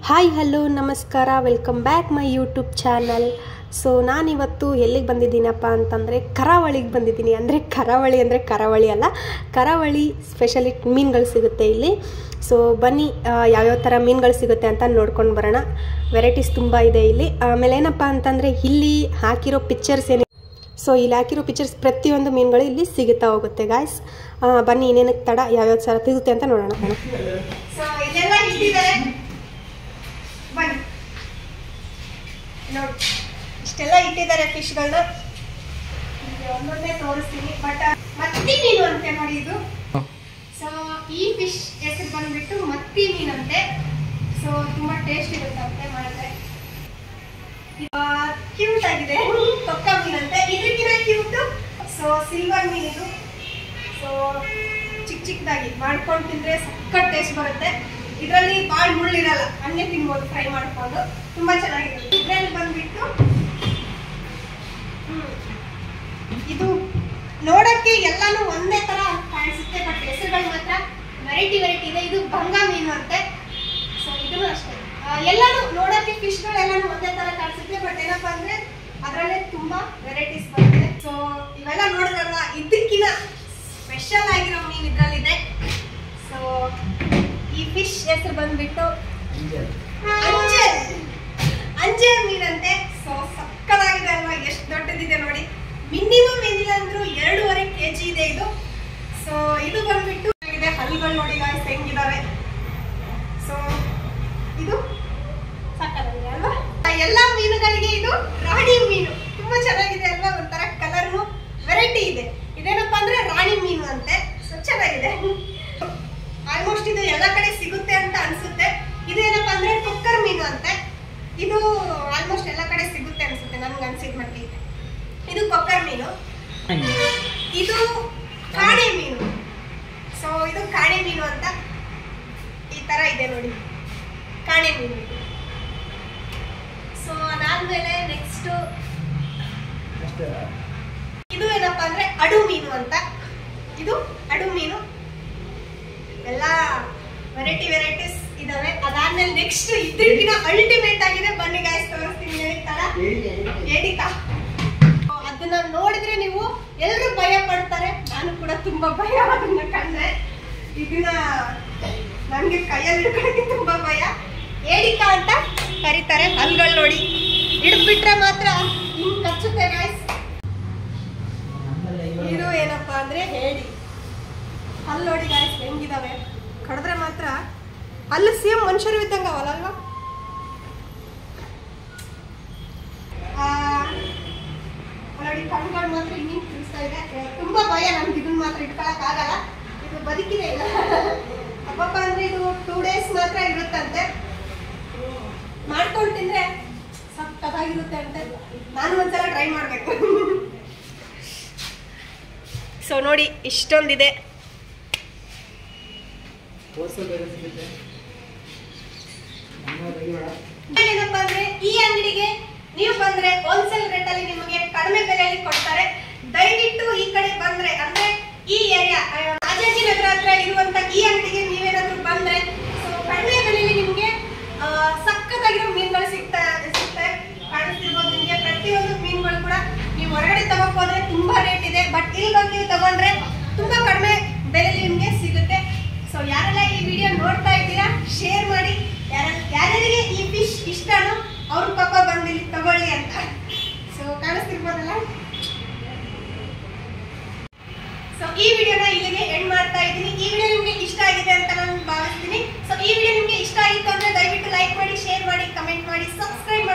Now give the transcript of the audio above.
hi hello ನಮಸ್ಕಾರ welcome back my YouTube channel so ನಾನಿವತ್ತು ಎಲ್ಲಿಗೆ ಬಂದಿದ್ದೀನಪ್ಪ ಅಂತಂದರೆ ಕರಾವಳಿಗೆ ಬಂದಿದ್ದೀನಿ ಅಂದರೆ ಕರಾವಳಿ ಅಂದರೆ ಕರಾವಳಿ ಅಲ್ಲ ಕರಾವಳಿ ಸ್ಪೆಷಲಿ ಮೀನುಗಳು ಸಿಗುತ್ತೆ ಇಲ್ಲಿ ಸೊ ಬನ್ನಿ ಆ, ಯಾವ್ಯಾವ ಥರ ಮೀನುಗಳು ಸಿಗುತ್ತೆ ಅಂತ ನೋಡ್ಕೊಂಡು ಬರೋಣ ವೆರೈಟೀಸ್ ತುಂಬ ಇದೆ ಇಲ್ಲಿ ಆಮೇಲೆ ಏನಪ್ಪ ಅಂತಂದರೆ ಇಲ್ಲಿ ಹಾಕಿರೋ ಪಿಕ್ಚರ್ಸ್ ಏನೇ ಸೊ ಇಲ್ಲಿ ಹಾಕಿರೋ ಪಿಕ್ಚರ್ಸ್ ಪ್ರತಿಯೊಂದು ಮೀನುಗಳು ಇಲ್ಲಿ ಸಿಗುತ್ತಾ ಹೋಗುತ್ತೆ ಗಾಯ್ಸ್ ಬನ್ನಿ ಇನ್ನೇನಕ್ಕೆ ತಡ ಯಾವ್ಯಾವ ಥರ ಸಿಗುತ್ತೆ ಅಂತ ನೋಡೋಣ ಸೊ ಇದೆಲ್ಲ ಇಟ್ಟಿದ್ದಾರೆ ಬನ್ನಿ ನೋಡಿ ಇಷ್ಟೆಲ್ಲ ಇಟ್ಟಿದ್ದಾರೆ ಫಿಶ್ಗಳನ್ನ ಒಂದೊಂದೇ ತೋರಿಸ್ತೀನಿ ಬಟ್ ಮತ್ತಿ ಮೀನು ಅಂತೆ ನೋಡಿ ಇದು ಸೊ ಈ ಫಿಶ್ ಹೆಸರು ಬಂದ್ಬಿಟ್ಟು ಮತ್ತಿ ಮೀನಂತೆ ಸೊ ತುಂಬಾ ಟೇಸ್ಟ್ ಇರುತ್ತಂತೆ ಮಾಡಿದ್ರೆ ಕ್ಯೂಟ್ ಆಗಿದೆ ತೊಕ್ಕ ಮೀನಂತೆ ಇದಕ್ಕಿಂತ ಕ್ಯೂಟ್ ಸೊ ಸಿಲ್ವರ್ ಮೀನ್ ಇದು ಸೊ ಚಿಕ್ಕ ಚಿಕ್ಕದಾಗಿ ಮಾಡ್ಕೊಂಡು ತಿಂದ್ರೆ ಸಕ್ಕತ್ ಟೇಸ್ಟ್ ಬರುತ್ತೆ ಇದರಲ್ಲಿ ಭಾಳ ಮುಳ್ಳಿರಲ್ಲ ಹಂಗೆ ತಿನ್ಬೋದು ಫ್ರೈ ಮಾಡ್ಕೊಂಡು ತುಂಬಾ ಚೆನ್ನಾಗಿರುತ್ತೆ ಇದ್ರಲ್ಲಿ ಬಂದ್ಬಿಟ್ಟು ಹ್ಮ್, ಇದು ನೋಡಕ್ಕೆ ಎಲ್ಲಾನು ಒಂದೇ ತರ ಕಾಣಿಸುತ್ತೆ ಬಟ್ ಹೆಸರುಗಳು ಮಾತ್ರ ವೆರೈಟಿ ವೆರೈಟಿ ಇದೆ ಇದು ಬಂಗ ಮೀನು ಅಂತೆ ಸೊ ಇದನ್ನು ಅಷ್ಟೇ ಆ, ಎಲ್ಲಾನು ನೋಡಕ್ಕೆ ಫಿಶ್ಗಳೆಲ್ಲಾನು ಒಂದೇ ತರ ಕಾಣಿಸುತ್ತೆ ಬಟ್ ಏನಪ್ಪಾ ಅಂದ್ರೆ ಅದರಲ್ಲೇ ತುಂಬಾ ವೆರೈಟೀಸ್ ಬರುತ್ತೆ ಸೊ ಇವೆಲ್ಲ ನೋಡಿದ್ರಲ್ಲ ಇದಕ್ಕಿನ ಸ್ಪೆಷಲ್ ಆಗಿರೋ ಮೀನು ಇದ್ರಲ್ಲಿದೆ ಸೊ ಈ ಫಿಶ್ ಹೆಸರು ಬಂದ್ಬಿಟ್ಟು ಅಂಜೆ ಅಂಜೆ ಮೀನಂತೆ ಸೊ ಸಕ್ಕದಾಗಿದೆ ಅಲ್ವಾ ಎಷ್ಟು ದೊಡ್ಡದಿದೆ ನೋಡಿ ಮಿನಿಮಮ್ ಏನಿಲ್ಲ ಅಂದ್ರೂ ಎರಡೂವರೆ ಕೆ ಜಿ ಇದೆ ಇದು ಸೊ ಇದು ಬಂದ್ಬಿಟ್ಟು ಇದೆ ಹಲ್ಲುಗಳು ನೋಡಿ guys ಹೆಂಗಿದಾವೆ ಸೊ ಇದು ಸಾಕಾಗಿದೆ ಅಲ್ವಾ ಎಲ್ಲ ಮೀನುಗಳಿಗೆ ಇದು ರಾಣಿ ಮೀನು ತುಂಬಾ ಚೆನ್ನಾಗಿದೆ ಅಲ್ವಾ ಒಂಥರ ಕಲರ್ನು ವೆರೈಟಿ ಇದೆ ಇದೇನಪ್ಪ ಅಂದ್ರೆ ರಾಣಿ ಮೀನು ಅಂತೆ ಸೊ ಚೆನ್ನಾಗಿದೆ ಆಲ್ಮೋಸ್ಟ್ ಇದು ಎಲ್ಲ ಕಡೆ ಸಿಗುತ್ತೆ ಅಂತ ಅನ್ಸುತ್ತೆ ಇದು ಏನಪ್ಪಾ ಅಂದ್ರೆ ಕುಕ್ಕರ್ ಮೀನು ಅಂತೆ ಇದು ಆಲ್ಮೋಸ್ಟ್ ಎಲ್ಲ ಕಡೆ ಸಿಗುತ್ತೆ ಅನ್ಸುತ್ತೆ ನನ್ಗೆ ಅನ್ಸಿದ ಮಟ್ಟಿಗೆ ಇದು ಕೊಕ್ಕರ್ ಮೀನು ಇದು ಕಾಣೆ ಮೀನು ಸೊ ಇದು ಕಾಣೆ ಮೀನು ಅಂತ ಈ ತರ ಇದೆ ನೋಡಿ ಕಾಣೆ ಮೀನು ಇದು ಸೊ ಅದಾದ್ಮೇಲೆ ನೆಕ್ಸ್ಟ್ ಇದು ಏನಪ್ಪಾ ಅಂದ್ರೆ ಅಡು ಮೀನು ಅಂತ ಇದು ಅಡು ಮೀನು ಎಲ್ಲ ವೆರೈಟಿ ವೆರೈಟೀಸ್ ಇದಾವೆ ಅದಾದ್ಮೇಲೆ ನೆಕ್ಸ್ಟ್ ಇದ್ರಕ್ಕಿನ ಅಲ್ಟಿಮೇಟ್ ಆಗಿದೆ ಬನ್ನಿ ಗಾಯ್ಸ್ ತೋರಿಸ್ತೀನಿ ಹೇಳಿತಾರ ಏಡಿಕಾ ಅದನ್ನ ನೋಡಿದ್ರೆ ನೀವು ಎಲ್ಲರೂ ಭಯ ಪಡ್ತಾರೆ ನಾನು ಕೂಡ ತುಂಬಾ ಭಯ ಅದನ್ನ ಕಂಡ್ರೆ ಇದನ್ನ ನನ್ಗೆ ಕೈಯಲ್ಲಿ ಹಿಡ್ಕೊಳಕ್ಕೆ ತುಂಬಾ ಭಯ ಏಡಿಕಾ ಅಂತ ಕರೀತಾರೆ ಹಲ್ಗಳು ನೋಡಿ ಹಿಡಿದ್ಬಿಟ್ರೆ ಮಾತ್ರ ಹಿಂಗ್ ಕಚ್ಚುತ್ತೆ ಗಾಯ್ಸ್ ಇದು ಏನಪ್ಪಾ ಅಂದ್ರೆ ಹೇಳಿ ಹಲ್ಲು ನೋಡಿ ಗಾಯ್ಸ್ ಹೆಂಗಿದಾವೆ ಕಡಿದ್ರೆ ಮಾತ್ರ ಹಲ್ಲು ಸೇಮ್ ಮನುಷ್ಯರು ಇದ್ದಂಗ ಅವಲ್ಲ ನೋಡಿ ಕಣ್ಣುಗಳು ಮಾತ್ರ ಇನ್ನೂ ತಿಳಿಸ್ತಾ ಇದೆ ತುಂಬಾ ಭಯ ನಮ್ಗೆ ಇದನ್ನ ಮಾತ್ರ ಇಟ್ಕೊಳಕ್ ಆಗಲ್ಲ ಇದು ಬದುಕಿದೆ ಇಲ್ಲ ಹಬ್ಬಪ್ಪ ಅಂದ್ರೆ ಇದು ಟೂ ಡೇಸ್ ಮಾತ್ರ ಇರುತ್ತಂತೆ ಮಾಡ್ಕೊಂಡು ತಿಂದ್ರೆ ಸಕ್ಕತ್ತಾಗಿರುತ್ತೆ ಅಂತೆ ನಾನು ಒಂದ್ಸಲ ಟ್ರೈ ಮಾಡ್ಬೇಕು ಸೊ ನೋಡಿ ಇಷ್ಟೊಂದಿದೆ ಏನಪ್ಪಾ ಅಂದ್ರೆ ಈ ಅಂಗಡಿಗೆ ನೀವು ಬಂದ್ರೆ ಹೋಲ್ಸೇಲ್ ರೇಟ್ ಅಲ್ಲಿ ನಿಮಗೆ ಕಡಿಮೆ ಬೆಲೆಯಲ್ಲಿ ಕೊಡ್ತಾರೆ ದಯವಿಟ್ಟು ಈ ಕಡೆ ಬಂದ್ರೆ ಅಂದ್ರೆ ಈ ಏರಿಯಾ ರಾಜಾಜಿನಗರ ಹತ್ರ ಇರುವಂತ ಈ ಅಂಗಡಿಗೆ ನೀವೇನಾದ್ರೂ ಬಂದ್ರೆ ಸೊ ಕಡಿಮೆ ಬೆಲೆಯಲ್ಲಿ ನಿಮ್ಗೆ ಆ, ಸಖತ್ತಾಗಿರೋ ಮೀನುಗಳು ಸಿಗ್ತಾ ಸಿಗ್ತವೆ ಕಾಣಿಸ್ತಿರ್ಬೋದು ನಿಮ್ಗೆ ಪ್ರತಿಯೊಂದು ಮೀನುಗಳು ಕೂಡ ನೀವು ಹೊರಗಡೆ ತಗೋಕ್ ಹೋದ್ರೆ ತುಂಬಾ ರೇಟ್ ಇದೆ ಬಟ್ ಇಲ್ಲಿ ಬಂದು ನೀವು ತಗೊಂಡ್ರೆ ತುಂಬಾ ಕಡಿಮೆ ಬೆಲೆಯಲ್ಲಿ ನಿಮ್ಗೆ ಸಿಗುತ್ತೆ ಸೊ ಯಾರೆಲ್ಲ ಈ ವಿಡಿಯೋ ನೋಡ್ತಾ ಇದ್ದೀರಾ ಶೇರ್ ಮಾಡಿ ಯಾರ ಯಾರ್ಯಾರಿಗೆ ಈ ಫಿಶ್ ಇಷ್ಟನೋ ಅವ್ರ ಪಾಪ ಬಂದು ಇಲ್ಲಿ ತಗೊಳ್ಳಿ ಅಂತ ಸೊ ಕಾಣಿಸ್ತಿರ್ಬೋದಲ್ಲ ಸೊ ಈ ವಿಡಿಯೋನ ಇಲ್ಲಿಗೆ ಎಂಡ್ ಮಾಡ್ತಾ ಇದ್ದೀನಿ ಈ ವಿಡಿಯೋ ನಿಮ್ಗೆ ಇಷ್ಟ ಆಗಿದೆ ಅಂತ ನಾನು ಭಾವಿಸ್ತೀನಿ ಸೊ ಈ ವಿಡಿಯೋ ನಿಮ್ಗೆ ಇಷ್ಟ ಆಗಿತ್ತು ಅಂದ್ರೆ ದಯವಿಟ್ಟು ಲೈಕ್ ಮಾಡಿ ಶೇರ್ ಮಾಡಿ ಕಮೆಂಟ್ ಮಾಡಿ ಸಬ್ಸ್ಕ್ರೈಬ್